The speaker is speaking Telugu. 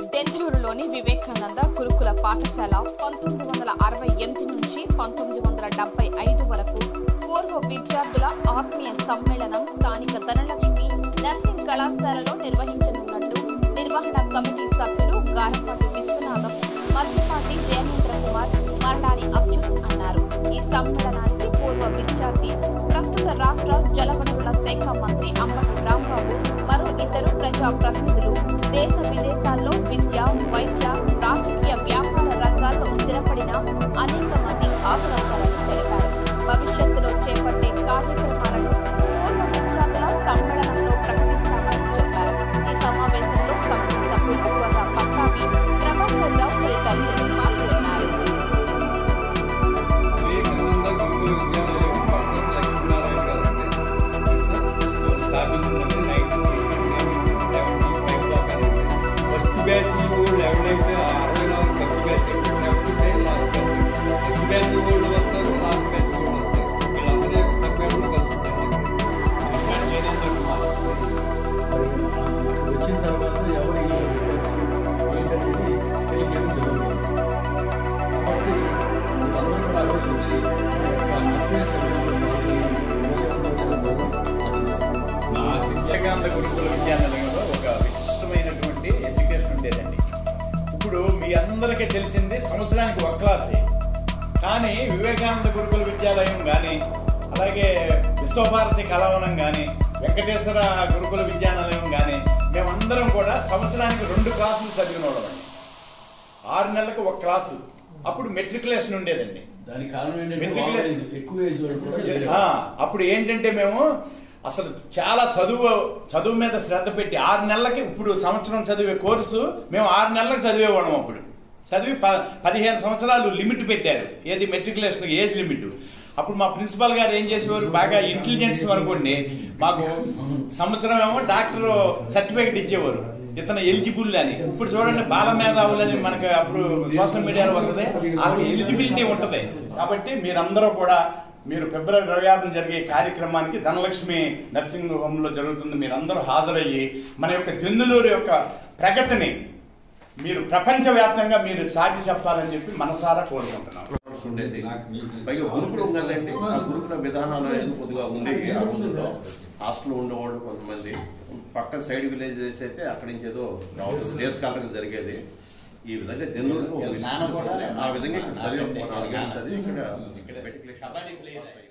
దెందులూరులోని వివేకానంద గురుకుల పాఠశాల పంతొమ్మిది వందల అరవై ఎనిమిది నుంచి పంతొమ్మిది వందల డెబ్బై ఐదు వరకు పూర్వ విద్యార్థుల ఆత్మీయ సమ్మేళనం స్థానిక ధనలక్ష్మి నర్సింగ్ కళాశాలలో నిర్వహించనున్నట్టు నిర్వహణ కమిటీ సభ్యులు గారపాటి విశ్వనాథం మధ్యపాటి జయేంద్ర కుమార్ మరణాని అచ్యుత్ అన్నారు ఈ సమ్మేళనానికి పూర్వ విద్యార్థి ప్రస్తుత రాష్ట్ర జలవనరుల శాఖ మంత్రి అంబటి రాంబాబు మరో ఇద్దరు ప్రజా ప్రతినిధులు దేశ విదేశాల్లో విద్య వైద్య రాజకీయ వ్యాపార రంగాల్లో స్థిరపడిన అనేక మంది హాజరవుతారని తెలిపారు భవిష్యత్తులో చేపట్టే కార్యక్రమాలను పూర్వ విద్యార్థుల సమ్మేళనంలో ప్రకటిస్తామని చెప్పారు ఈ సమావేశంలో కమిటీ సభ్యులు వర్ర పట్టాభి ప్రభాకర్ రావు తదితరులు పాల్గొన్నారు వివేకానంద గురుకుల విద్యాలయం పట్టణ లక్ష్మీనారాయణ గారండి సో స్థాపించిందంటే నైన్టీన్ సిక్స్టీ సెవెంటీ ఫైవ్ దాకా ఫస్ట్ బ్యాచ్ వాళ్ళు ఎవరైతే అరవై నాలుగు first batch seventy five last batch first batch వాళ్ళు వస్తారు లాస్ట్ బ్యాచ్ వాళ్ళు వస్తారు వీళ్ళందరూ యొక్క సభ్యులు కలుస్తుంది మరి వచ్చిన తర్వాత ఎవరి రిపోర్ట్స్ ఏంటనేది తెలియజేయడం జరుగుతుంది కాబట్టి మీరందరూ కూడా ఆ రోజు వచ్చి మా యొక్క ఆత్మీయ సభ్యులు చాలా గౌరవం ఆశిస్తున్నాను మా విద్యాకాంత గురుకుల విద్యాలయంలో ఒక విశిష్టమైనటువంటి ఎడ్యుకేషన్ ఉండేదండి ఇప్పుడు మీ అందరికీ తెలిసింది సంవత్సరానికి ఒక క్లాసే కానీ వివేకానంద గురుకుల విద్యాలయం కానీ అలాగే విశ్వభారతి కళావనం కానీ వెంకటేశ్వర గురుకుల విద్యాలయం కానీ మేమందరం కూడా సంవత్సరానికి రెండు క్లాసులు చదివిన వాళ్ళమండి ఆరు నెలలకు ఒక క్లాసు అప్పుడు మెట్రికులేషన్ ఉండేదండి దానికి కారణం ఏంటంటే Matriculation. ఓవర్ ఏజ్, ఎక్కువ ఏజ్ వాళ్ళు కూడా లేరు. ఆ, అప్పుడు ఏంటంటే మేము అసలు చాలా చదువు చదువు మీద శ్రద్ధ పెట్టి ఆరు నెలలకి ఇప్పుడు సంవత్సరం చదివే కోర్సు మేము ఆరు నెలలకు చదివేవాళ్ళం అప్పుడు చదివి ప పదిహేను సంవత్సరాలు లిమిట్ పెట్టారు ఏది మెట్రికులేషన్ ఏజ్ లిమిట్ అప్పుడు మా ప్రిన్సిపాల్ గారు ఏం చేసేవారు బాగా ఇంటెలిజెన్స్ అనుకోండి మాకు సంవత్సరం ఏమో డాక్టర్ సర్టిఫికేట్ ఇచ్చేవారు ఇతను ఎలిజిబుల్ అని ఇప్పుడు చూడండి బాల మేధావులని మనకి అప్పుడు సోషల్ మీడియాలో వస్తుంది వాళ్ళకి ఎలిజిబిలిటీ ఉంటది కాబట్టి మీరందరూ కూడా మీరు ఫిబ్రవరి ఇరవై ఆరున జరిగే కార్యక్రమానికి ధనలక్ష్మి నర్సింగ్ హోమ్ లో జరుగుతుంది మీరందరూ హాజరయ్యి మన యొక్క దెందులూరు యొక్క ప్రగతిని మీరు ప్రపంచవ్యాప్తంగా మీరు చాటి చెప్పాలని చెప్పి మనసారా కోరుకుంటున్నాం ఉండేది పైగా గురుకులు ఉండాలండి ఆ గురుకుల విధానాలు అనేది కొద్దిగా ఉండేవి ఆ రోజుల్లో హాస్టల్ ఉండేవాళ్ళు కొంతమంది పక్కన సైడ్ విలేజెస్ అయితే అక్కడి నుంచి ఏదో రావడం డేస్ కాలం జరిగేది ఈ విధంగా దెన్నూరుకు ఒక విశిష్టత ఉంది. ఆ విధంగా ఇక్కడ చదివి నాలుగేళ్ళు చదివి ఇక్కడ ఇక్కడ మెట్రికులేషన్